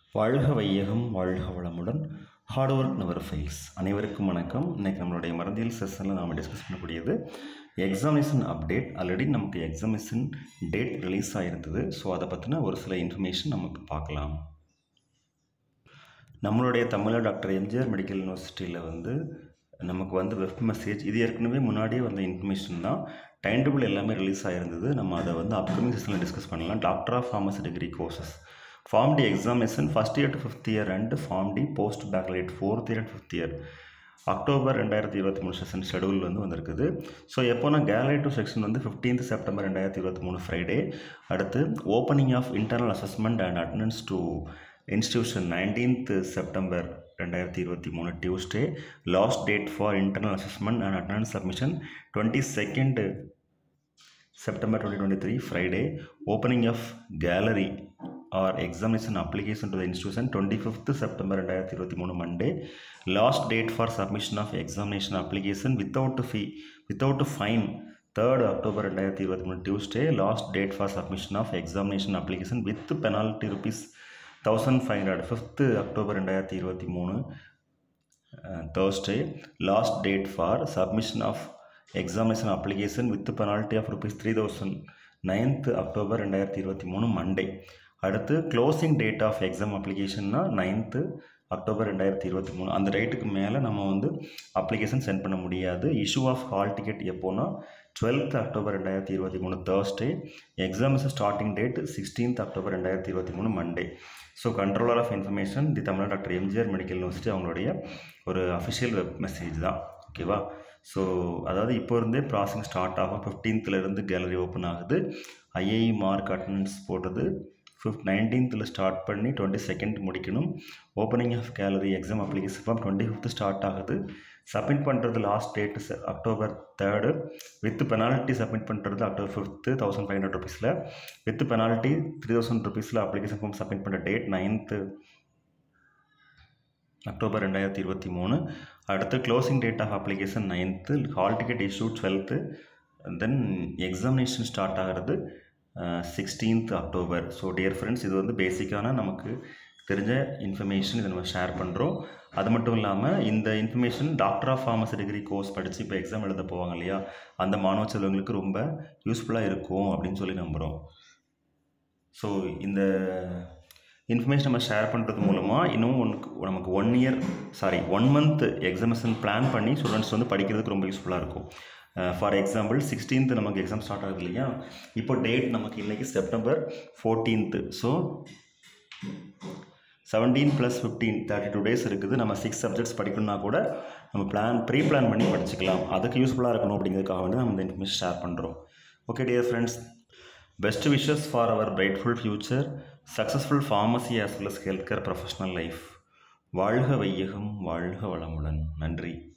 வாழ்க வையகம் வாழ்க வளமுடன் ஹார்ட் ஒர்க் நவர் ஃபெயில்ஸ் அனைவருக்கும் வணக்கம் இன்றைக்கி நம்மளுடைய மருந்தியல் செஷனில் நாம் டிஸ்கஸ் பண்ணக்கூடியது எக்ஸாமினேஷன் அப்டேட் ஆல்ரெடி நமக்கு எக்ஸாமினேஷன் டேட் ரிலீஸ் ஆகிருந்தது ஸோ அதை பற்றின ஒரு சில இன்ஃபர்மேஷன் நமக்கு பார்க்கலாம் நம்மளுடைய தமிழர் டாக்டர் எம்ஜிஆர் மெடிக்கல் யூனிவர்சிட்டியில் வந்து நமக்கு வந்து வெப் மெசேஜ் இது ஏற்கனவே முன்னாடியே வந்த இன்ஃபர்மேஷன் தான் டைம் டேபிள் எல்லாமே ரிலீஸ் ஆகிருந்தது நம்ம அதை வந்து அப்கமிங் செஷனில் டிஸ்கஸ் பண்ணலாம் doctor of pharmacy degree courses pharm D examination first year to fifth year and pharm D post baccalaureate fourth year and fifth year October ரெண்டாயிரத்தி இருபத்தி மூணு செஷன் ஷெடியூல் வந்து வந்திருக்குது ஸோ எப்போனா கேலரி டூ செக்ஷன் வந்து fifteenth September ரெண்டாயிரத்தி இருபத்தி மூணு ஃப்ரைடே அடுத்து opening of internal assessment and attendance to institution nineteenth September ரெண்டாயிரத்தி இருபத்தி மூணு Tuesday last date for internal assessment and attendance submission twenty second September 2023 Friday opening of gallery or examination application to the institution 25th September 2023 Monday last date for submission of examination application without fee without fine 3rd October 2023 Tuesday last date for submission of examination application with penalty rupees 1500 5th October 2023 uh, Thursday last date for submission of examination application with penalty of rupees three thousand ninth October ரெண்டாயிரத்தி இருபத்தி மூணு Monday அடுத்து closing date of exam அப்ளிகேஷன்னா ninth October ரெண்டாயிரத்தி இருபத்தி மூணு அந்த டேட்டுக்கு மேலே நம்ம வந்து அப்ளிகேஷன் சென்ட் பண்ண முடியாது இஷ்யூ ஆஃப் ஹால் டிக்கெட் எப்போனா டுவெல்த் அக்டோபர் ரெண்டாயிரத்தி இருபத்தி மூணு Thursday exams starting date sixteenth October ரெண்டாயிரத்தி இருபத்தி மூணு Monday so controller of information the Tamil doctor MGR medical university அவங்களுடைய ஒரு அஃபிஷியல் வெப் மெசேஜ் தான் ஓகேவா ஸோ அதாவது இப்போ இருந்தே ப்ராசஸிங் ஸ்டார்ட் ஆகும் ஃபிஃப்டீன்த்துலேருந்து கேலரி ஓப்பன் ஆகுது ஐஏஇ மார்க் அட்டண்டன்ஸ் போட்டது ஃபிஃப்த் நைன்டீன்த்தில் ஸ்டார்ட் பண்ணி டுவெண்ட்டி செகண்ட் முடிக்கணும் opening of gallery exam application form twenty fifth start ஆகுது சப்மிட் பண்ணுறது last date October third with penalty submit பண்ணுறது October fifth thousand five hundred ருபீஸில் with penalty three thousand ருபீஸில் application form submit பண்ணுற date ninth October ரெண்டாயிரத்தி இருபத்தி மூணு அடுத்து closing date of application ninth hall ticket issue twelfth then examination start ஆகிறது sixteenth October so dear friends இது வந்து பேசிக்கான நமக்கு தெரிஞ்ச இன்ஃபர்மேஷன் இதை நம்ம ஷேர் பண்ணுறோம் அது மட்டும் இல்லாமல் இந்த information doctor of pharmacy degree course படித்து இப்போ எக்ஸாம் எழுத போவாங்க இல்லையா அந்த மாணவ செல்வங்களுக்கு ரொம்ப யூஸ்ஃபுல்லாக இருக்கும் அப்படின்னு சொல்லி நம்புகிறோம் ஸோ இந்த இன்ஃபர்மேஷன் நம்ம ஷேர் பண்ணுறது மூலமாக இன்னும் ஒன்றுக்கு நமக்கு one year sorry one month examination plan பண்ணி ஸ்டூடெண்ட்ஸ் வந்து படிக்கிறதுக்கு ரொம்ப யூஸ்ஃபுல்லாக இருக்கும் ஃபார் எக்ஸாம்பிள் சிக்ஸ்டீன்த் நமக்கு எக்ஸாம் ஸ்டார்ட் ஆகுது இல்லையா இப்போ டேட் நமக்கு இன்றைக்கி September fourteenth so seventeen plus fifteen thirty two days இருக்குது நம்ம சிக்ஸ் சப்ஜெக்ட்ஸ் படிக்கணும்னா கூட நம்ம பிளான் ப்ரீ பிளான் பண்ணி படிச்சுக்கலாம் அதுக்கு யூஸ்ஃபுல்லாக இருக்கணும் அப்படிங்கிறதுக்காக வந்து நம்ம இந்த இன்ஃபர்மேஷன் ஷேர் பண்ணுறோம் okay dear friends best wishes for our brightful future successful pharmacy as well as health care professional life வாழ்க வையகம் வாழ்க வளமுடன் நன்றி